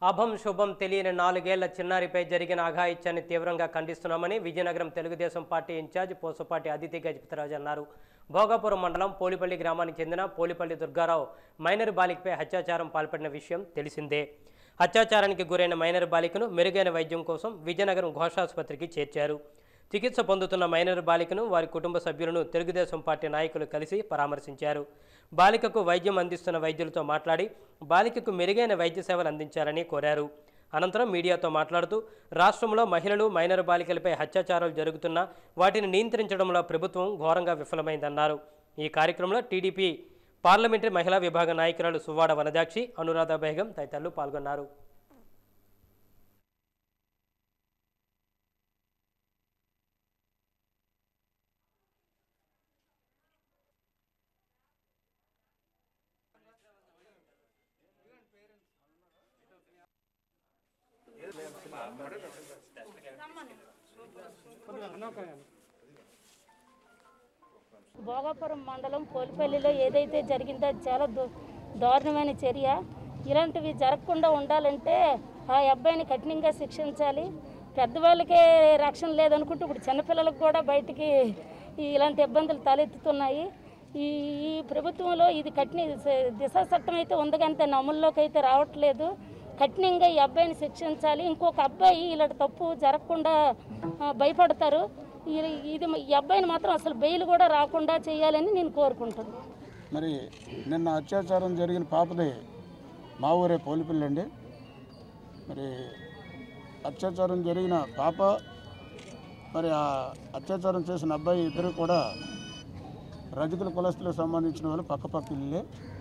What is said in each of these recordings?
అభం శుభం తెలియని నాలుగేళ్ల చిన్నారిపై జరిగిన అఘాయిత్యాన్ని తీవ్రంగా ఖండిస్తున్నామని విజయనగరం తెలుగుదేశం పార్టీ ఇన్ఛార్జ్ పోసపాటి అదితి గజపతిరాజు అన్నారు భోగాపురం మండలం పోలిపల్లి గ్రామానికి చెందిన పోలిపల్లి దుర్గారావు మైనర్ బాలికపై అత్యాచారం పాల్పడిన విషయం తెలిసిందే అత్యాచారానికి గురైన మైనర్ బాలికను మెరుగైన వైద్యం కోసం విజయనగరం ఘోషాసుపత్రికి చేర్చారు చికిత్స పొందుతున్న మైనర్ బాలికను వారి కుటుంబ సభ్యులను తెలుగుదేశం పార్టీ నాయకులు కలిసి పరామర్శించారు బాలికకు వైద్యం అందిస్తున్న వైద్యులతో మాట్లాడి బాలికకు మెరుగైన వైద్య సేవలు అందించాలని కోరారు అనంతరం మీడియాతో మాట్లాడుతూ రాష్ట్రంలో మహిళలు మైనర్ బాలికలపై అత్యాచారాలు జరుగుతున్నా వాటిని నియంత్రించడంలో ప్రభుత్వం ఘోరంగా విఫలమైందన్నారు ఈ కార్యక్రమంలో టీడీపీ పార్లమెంటరీ మహిళా విభాగ నాయకురాలు సువ్వాడ వనజాక్షి అనురాధ బేగం తదితరులు పాల్గొన్నారు భోగాపురం మండలం పోలిపల్లిలో ఏదైతే జరిగిందో అది చాలా దు- దారుణమైన చర్య ఇలాంటివి జరగకుండా ఉండాలంటే ఆ అబ్బాయిని కఠినంగా శిక్షించాలి పెద్దవాళ్ళకే రక్షణ లేదనుకుంటే ఇప్పుడు చిన్నపిల్లలకు కూడా బయటికి ఈ ఇలాంటి ఇబ్బందులు తలెత్తుతున్నాయి ఈ ఈ ప్రభుత్వంలో ఇది కఠిన దిశ చట్టం అయితే ఉంది కానీ అమల్లోకి అయితే రావట్లేదు కఠినంగా ఈ అబ్బాయిని శిక్షించాలి ఇంకొక అబ్బాయి ఇలాంటి తప్పు జరగకుండా ఆ, భయపడతారు ఈ- ఇది ఈ అబ్బాయిని మాత్రం అసలు బెయిల్ కూడా రాకుండా చేయాలని నేను కోరుకుంటున్నాను మరి నిన్న అత్యాచారం జరిగిన పాపది మా ఊరే పోలిపిల్లి అండి మరి అత్యాచారం జరిగిన పాప మరి ఆ అత్యాచారం చేసిన అబ్బాయి ఇద్దరు కూడా రజకుల కులస్తులకు సంబంధించిన వాళ్ళు పక్క పక్క ఇల్లే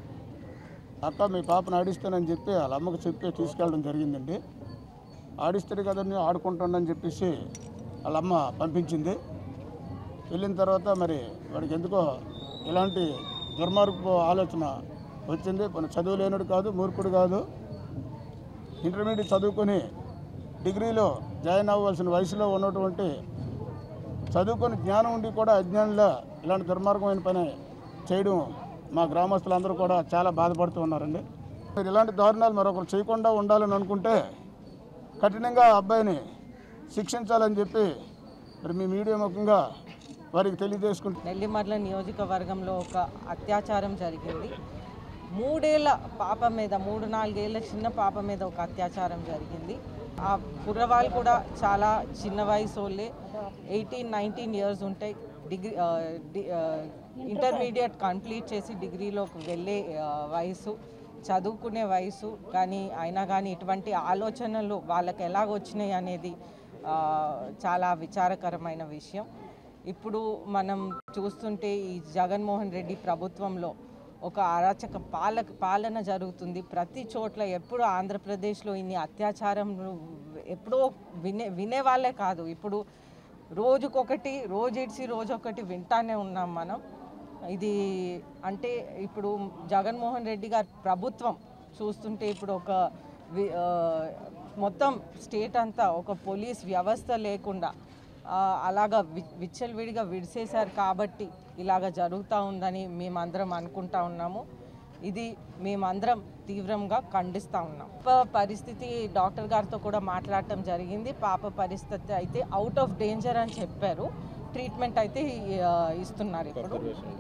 అక్క మీ పాపను ఆడిస్తానని చెప్పి వాళ్ళ అమ్మకు చెప్పి తీసుకెళ్ళడం జరిగిందండి ఆడిస్తాడు కదండి ఆడుకుంటానని చెప్పేసి వాళ్ళ అమ్మ పంపించింది వెళ్ళిన తర్వాత మరి వాడికి ఎందుకో ఇలాంటి దుర్మార్గపు ఆలోచన వచ్చింది మన చదువు లేనుడు కాదు మూర్ఖుడు కాదు ఇంటర్మీడియట్ చదువుకొని డిగ్రీలో జాయిన్ అవ్వాల్సిన వయసులో ఉన్నటువంటి చదువుకొని జ్ఞానం ఉండి కూడా అజ్ఞానంలో ఇలాంటి దుర్మార్గమైన పని చేయడం మా గ్రామస్తులందరూ కూడా చాలా బాధపడుతూ ఉన్నారండి మీరు ఇలాంటి దారుణాలు మరొకరు చేయకుండా ఉండాలని అనుకుంటే కఠినంగా ఆ అబ్బాయిని శిక్షించాలని చెప్పి మరి మీ మీడియా ముఖంగా వారికి తెలియజేసుకుంటూ నెల్లిమర్ల నియోజకవర్గంలో ఒక అత్యాచారం జరిగింది మూడేళ్ల పాప మీద మూడు నాలుగేళ్ల చిన్న పాప మీద ఒక అత్యాచారం జరిగింది ఆ కుర్రవాళ్ళు కూడా చాలా చిన్న వయసు వాళ్ళే ఎయిటీన్ నైన్టీన్ ఇయర్స్ ఉంటాయి డిగ్రీ ఆ, డి- ఆ, ఇంటర్మీడియట్ కంప్లీట్ చేసి డిగ్రీలోకి వెళ్ళే ఆ, వయసు చదువుకునే వయసు కానీ అయినా కానీ ఇటువంటి ఆలోచనలు వాళ్ళకి ఎలాగ వచ్చినాయి అనేది ఆ, చాలా విచారకరమైన విషయం ఇప్పుడు మనం చూస్తుంటే ఈ జగన్మోహన్ రెడ్డి ప్రభుత్వంలో ఒక అరాచక పాలక పాలన జరుగుతుంది ప్రతి చోట్ల ఎప్పుడు ఆంధ్రప్రదేశ్లో ఇన్ని అత్యాచారంలు ఎప్పుడో వినే వినేవాళ్ళే కాదు ఇప్పుడు రోజుకొకటి రోజు ఇడిచి రోజొకటి వింటానే ఉన్నాం మనం ఇది అంటే ఇప్పుడు జగన్మోహన్ రెడ్డి గారి ప్రభుత్వం చూస్తుంటే ఇప్పుడు ఒక వి- ఆ, మొత్తం స్టేట్ అంతా ఒక పోలీస్ వ్యవస్థ లేకుండా ఆ, అలాగా వి- విచ్చలవిడిగా విడిసేశారు కాబట్టి ఇలాగ జరుగుతూ ఉందని మేమందరం అనుకుంటా ఉన్నాము ఇది మేమందరం తీవ్రంగా ఖండిస్తూ ఉన్నాం పాప పరిస్థితి డాక్టర్ గారితో కూడా మాట్లాడటం జరిగింది పాప పరిస్థితి అయితే అవుట్ ఆఫ్ డేంజర్ అని చెప్పారు ట్రీట్మెంట్ అయితే ఆ, ఇస్తున్నారు ఇప్పుడు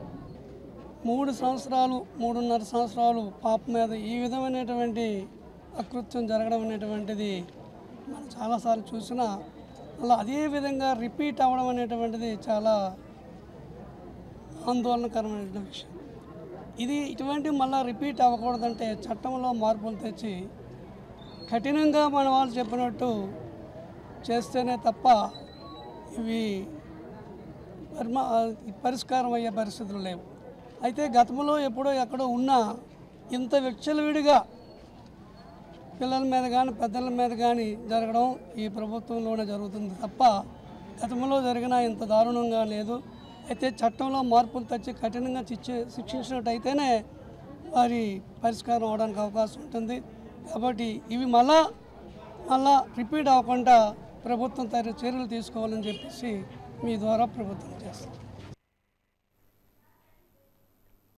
మూడు సంవత్సరాలు మూడున్నర సంవత్సరాలు పాప మీద ఈ విధమైనటువంటి అకృత్యం జరగడం అనేటువంటిది మనం చాలాసార్లు చూసినా అలా అదే విధంగా రిపీట్ అవ్వడం అనేటువంటిది చాలా ఆందోళనకరమైన విషయం ఇది ఇటువంటి మళ్ళీ రిపీట్ అవ్వకూడదంటే చట్టంలో మార్పులు తెచ్చి కఠినంగా మన వాళ్ళు చెప్పినట్టు చేస్తేనే తప్ప ఇవి పరిమా పరిష్కారం అయ్యే పరిస్థితులు లేవు అయితే గతంలో ఎప్పుడో ఎక్కడో ఉన్నా ఇంత విచ్చలవిడిగా పిల్లల మీద కానీ పెద్దల మీద కానీ జరగడం ఈ ప్రభుత్వంలోనే జరుగుతుంది తప్ప గతంలో జరిగిన ఇంత దారుణంగా లేదు అయితే చట్టంలో మార్పులు తెచ్చి కఠినంగా శిక్ష శిక్షించినట్టయితేనే వారి పరిష్కారం అవడానికి అవకాశం ఉంటుంది కాబట్టి ఇవి మళ్ళా మళ్ళా రిపీట్ అవ్వకుండా ప్రభుత్వం తగిన చర్యలు తీసుకోవాలని చెప్పేసి మీ ద్వారా ప్రభుత్వం చేస్తుంది